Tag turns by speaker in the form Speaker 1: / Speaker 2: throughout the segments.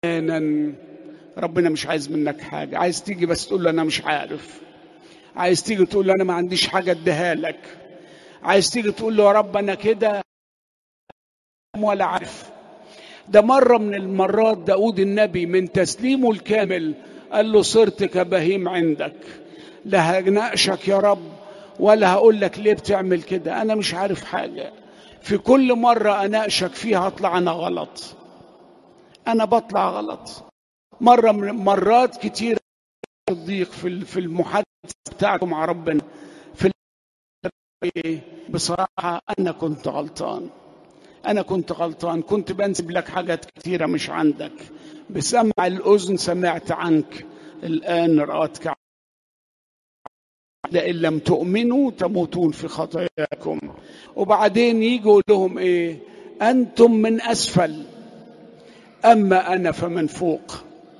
Speaker 1: احيانا ربنا مش عايز منك حاجه عايز تيجي بس تقول له انا مش عارف عايز تيجي تقول له انا ما عنديش حاجه اديها لك عايز تيجي تقول له يا رب انا كده ولا عارف ده مره من المرات داود النبي من تسليمه الكامل قال له صرت كبهيم عندك لا هناقشك يا رب ولا هقول لك ليه بتعمل كده انا مش عارف حاجه في كل مره اناقشك فيها اطلع انا غلط انا بطلع غلط مره من مرات كتير صديق في في المحادثه بتاعته مع ربنا في بصراحه انا كنت غلطان انا كنت غلطان كنت بنسب لك حاجات كتيره مش عندك بسمع الاذن سمعت عنك الان راتك لئن لم تؤمنوا تموتون في خطاياكم وبعدين يجي يقول لهم ايه انتم من اسفل اما انا فمن فوق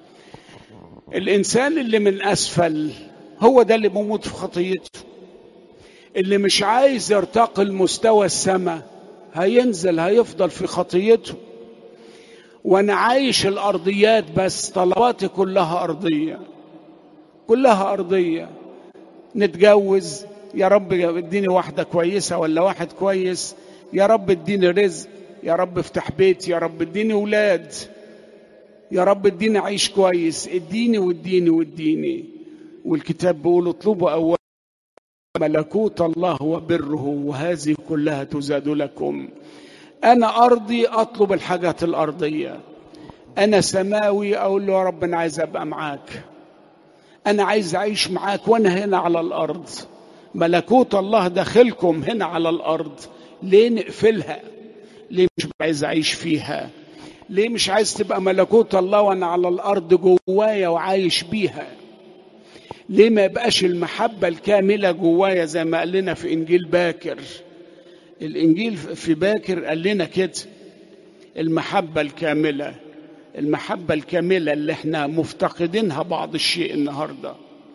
Speaker 1: الانسان اللي من اسفل هو ده اللي بيموت في خطيته اللي مش عايز يرتقي لمستوى السماء هينزل هيفضل في خطيته وانا عايش الارضيات بس طلباتي كلها ارضيه كلها ارضيه نتجوز يا رب اديني واحده كويسه ولا واحد كويس يا رب اديني رزق يا رب افتح بيت يا رب اديني ولاد يا رب اديني عيش كويس اديني واديني واديني والكتاب بيقول اطلبوا اولا ملكوت الله وبره وهذه كلها تزاد لكم انا ارضي اطلب الحاجات الارضيه انا سماوي اقول له يا رب انا عايز ابقى معاك انا عايز اعيش معاك وانا هنا على الارض ملكوت الله داخلكم هنا على الارض ليه نقفلها ليه مش عايز اعيش فيها ليه مش عايز تبقى ملكوت الله وانا على الارض جوايا وعايش بيها ليه ما يبقاش المحبه الكامله جوايا زي ما قال لنا في انجيل باكر الانجيل في باكر قال لنا كده المحبه الكامله المحبه الكامله اللي احنا مفتقدينها بعض الشيء النهارده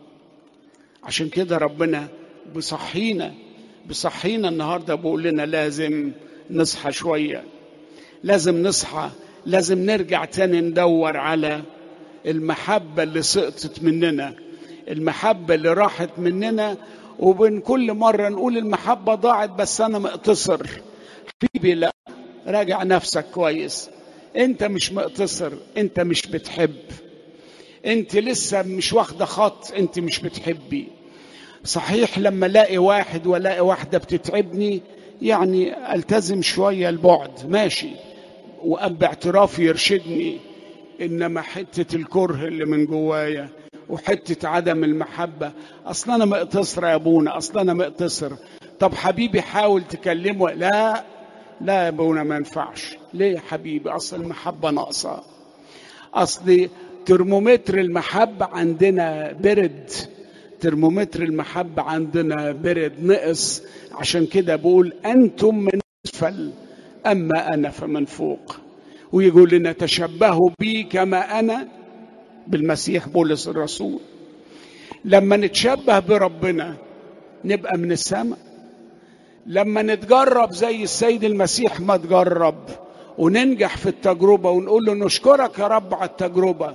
Speaker 1: عشان كده ربنا بصحينا بصحينا النهارده بيقول لنا لازم نصحى شويه لازم نصحى لازم نرجع تاني ندور على المحبه اللي سقطت مننا المحبه اللي راحت مننا وبين كل مره نقول المحبه ضاعت بس انا مقتصر حبيبي لا راجع نفسك كويس انت مش مقتصر انت مش بتحب انت لسه مش واخده خط انت مش بتحبي صحيح لما الاقي واحد والاقي واحده بتتعبني يعني التزم شويه البعد ماشي واب باعترافي يرشدني انما حته الكره اللي من جوايا وحته عدم المحبه اصل انا مقتصر يا ابونا اصل انا مقتصر طب حبيبي حاول تكلمه لا لا يا ابونا ما ينفعش ليه يا حبيبي اصل المحبه ناقصه اصل ترمومتر المحبه عندنا برد ترمومتر المحبه عندنا برد نقص عشان كده بقول انتم من اسفل اما انا فمن فوق ويقول لنا تشبهوا بي كما انا بالمسيح بولس الرسول لما نتشبه بربنا نبقى من السماء لما نتجرب زي السيد المسيح ما تجرب وننجح في التجربة ونقول له نشكرك يا رب على التجربة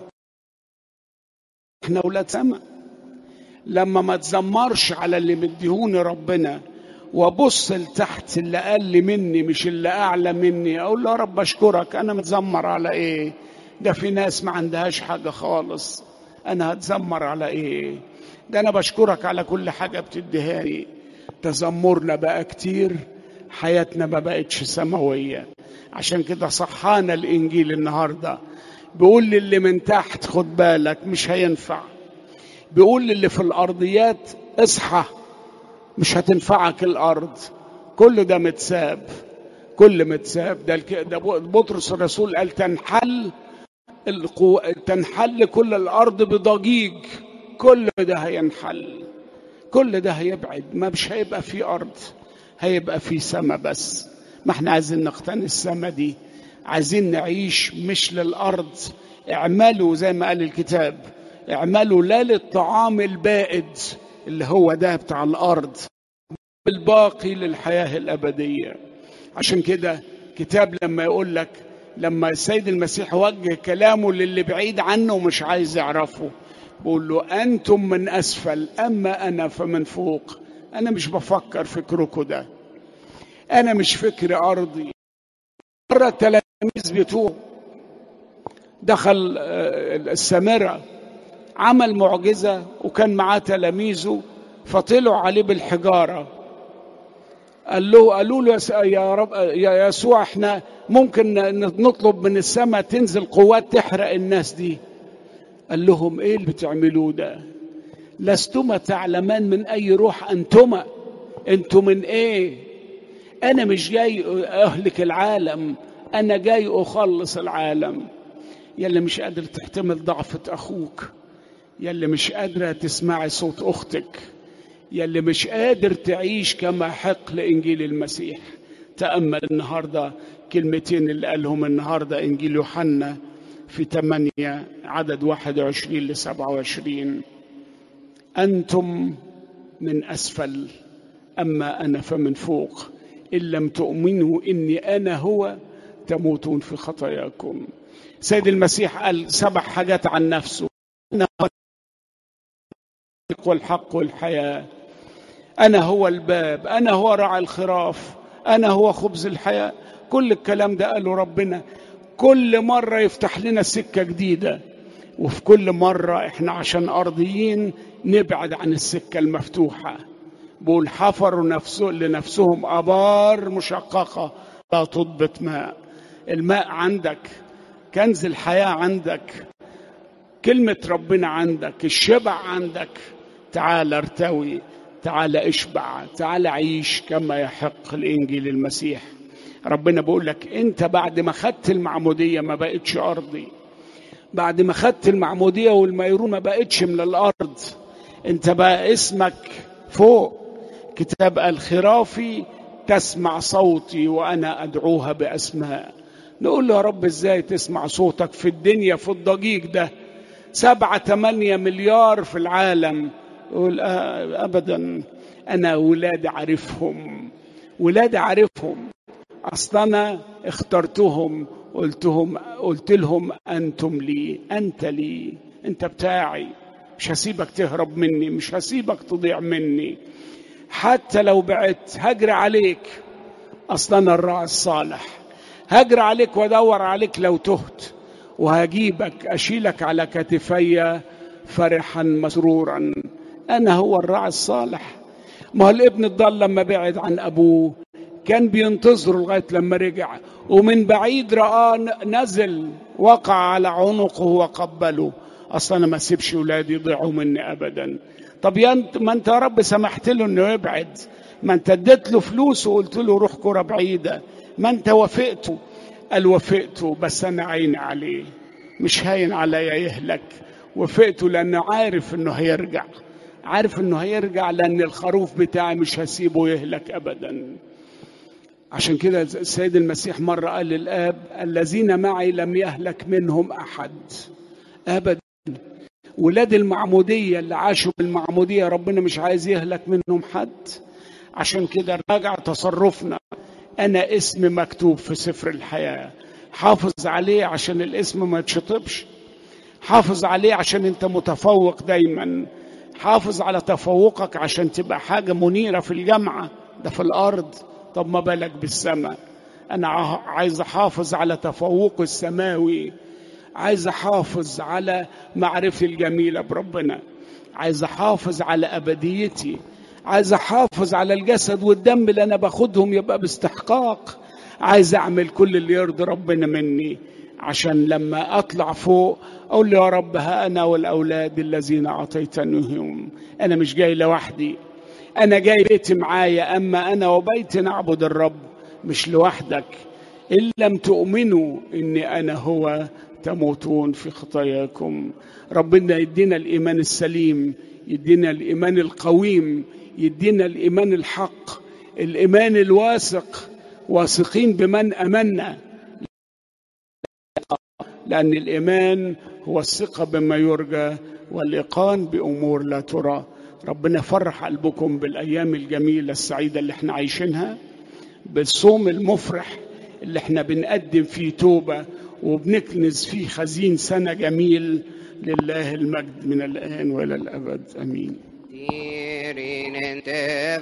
Speaker 1: احنا اولاد سماء لما ما تزمرش على اللي مديهوني ربنا وابص لتحت اللي اقل مني مش اللي اعلى مني اقول له يا رب اشكرك انا متذمر على ايه ده في ناس ما عندهاش حاجه خالص انا هتذمر على ايه ده انا بشكرك على كل حاجه بتديهاني تذمرنا بقى كتير حياتنا ما بقتش سماويه عشان كده صحانا الانجيل النهارده بيقول للي من تحت خد بالك مش هينفع بيقول للي في الارضيات اصحى مش هتنفعك الارض كل ده متساب كل متساب ده ده بطرس الرسول قال تنحل القو... تنحل كل الارض بضجيج كل ده هينحل كل ده هيبعد ما مش هيبقى في ارض هيبقى في سما بس ما احنا عايزين نقتني السما دي عايزين نعيش مش للارض اعملوا زي ما قال الكتاب اعملوا لا للطعام البائد اللي هو ده بتاع الارض الباقي للحياه الابديه عشان كده كتاب لما يقول لك لما السيد المسيح وجه كلامه للي بعيد عنه ومش عايز يعرفه بقول له أنتم من أسفل أما أنا فمن فوق أنا مش بفكر فكركم ده أنا مش فكر أرضي مرة التلاميذ بتوعه دخل السامرة عمل معجزة وكان معاه تلاميذه فطلعوا عليه بالحجارة قال له قالوا له يا رب يا يسوع احنا ممكن نطلب من السماء تنزل قوات تحرق الناس دي قال لهم ايه اللي بتعملوه ده لستما تعلمان من اي روح انتما انتم من ايه انا مش جاي اهلك العالم انا جاي اخلص العالم يلي مش قادر تحتمل ضعفة اخوك يلي مش قادرة تسمعي صوت اختك يلي مش قادر تعيش كما حق لانجيل المسيح تامل النهارده كلمتين اللي قالهم النهارده انجيل يوحنا في 8 عدد 21 ل 27 أنتم من أسفل أما أنا فمن فوق إن لم تؤمنوا إني أنا هو تموتون في خطاياكم سيد المسيح قال سبع حاجات عن نفسه أنا هو والحق والحياة أنا هو الباب أنا هو راعي الخراف أنا هو خبز الحياة كل الكلام ده قاله ربنا كل مرة يفتح لنا سكة جديدة وفي كل مرة احنا عشان أرضيين نبعد عن السكة المفتوحة بقول حفروا نفسه لنفسهم أبار مشققة لا تضبط ماء الماء عندك كنز الحياة عندك كلمة ربنا عندك الشبع عندك تعال ارتوي تعال اشبع تعال عيش كما يحق الإنجيل المسيح ربنا بيقول لك انت بعد ما خدت المعموديه ما بقتش ارضي بعد ما خدت المعموديه والميرون ما بقتش من الارض انت بقى اسمك فوق كتاب الخرافي تسمع صوتي وانا ادعوها باسماء نقول له يا رب ازاي تسمع صوتك في الدنيا في الضجيج ده سبعة ثمانية مليار في العالم يقول ابدا انا ولاد عارفهم ولاد عارفهم اصل انا اخترتهم قلتهم قلت لهم انتم لي انت لي انت بتاعي مش هسيبك تهرب مني مش هسيبك تضيع مني حتى لو بعدت هجري عليك اصل انا الراعي الصالح هجري عليك وادور عليك لو تهت وهجيبك اشيلك على كتفي فرحا مسرورا انا هو الراعي الصالح ما هو الابن الضال لما بعد عن ابوه كان بينتظره لغايه لما رجع ومن بعيد رآه نزل وقع على عنقه وقبله اصلا انا ما اسيبش ولادي يضيعوا مني ابدا طب يا انت ما انت يا رب سمحت له انه يبعد ما انت اديت له فلوس وقلت له روح كرة بعيدة ما انت وافقته قال وافقته بس انا عيني عليه مش هاين عليا يهلك وافقته لانه عارف انه هيرجع عارف انه هيرجع لان الخروف بتاعي مش هسيبه يهلك ابدا عشان كده السيد المسيح مرة قال للآب الذين معي لم يهلك منهم أحد أبدا ولاد المعمودية اللي عاشوا بالمعمودية ربنا مش عايز يهلك منهم حد عشان كده راجع تصرفنا أنا اسم مكتوب في سفر الحياة حافظ عليه عشان الاسم ما يتشطبش حافظ عليه عشان انت متفوق دايما حافظ على تفوقك عشان تبقى حاجة منيرة في الجامعة ده في الأرض طب ما بالك بالسماء أنا عايز أحافظ على تفوق السماوي عايز أحافظ على معرفتي الجميلة بربنا عايز أحافظ على أبديتي عايز أحافظ على الجسد والدم اللي أنا باخدهم يبقى باستحقاق عايز أعمل كل اللي يرضي ربنا مني عشان لما أطلع فوق أقول له يا رب ها أنا والأولاد الذين أعطيتنيهم أنا مش جاي لوحدي أنا جاي بيتي معايا أما أنا وبيتي نعبد الرب مش لوحدك إن لم تؤمنوا إني أنا هو تموتون في خطاياكم ربنا يدينا الإيمان السليم يدينا الإيمان القويم يدينا الإيمان الحق الإيمان الواثق واثقين بمن أمنا لأن الإيمان هو الثقة بما يرجى والإيقان بأمور لا ترى ربنا فرح قلبكم بالأيام الجميلة السعيدة اللي احنا عايشينها بالصوم المفرح اللي احنا بنقدم فيه توبة وبنكنز فيه خزين سنة جميل لله المجد من الآن وإلى الأبد أمين
Speaker 2: Tirin inte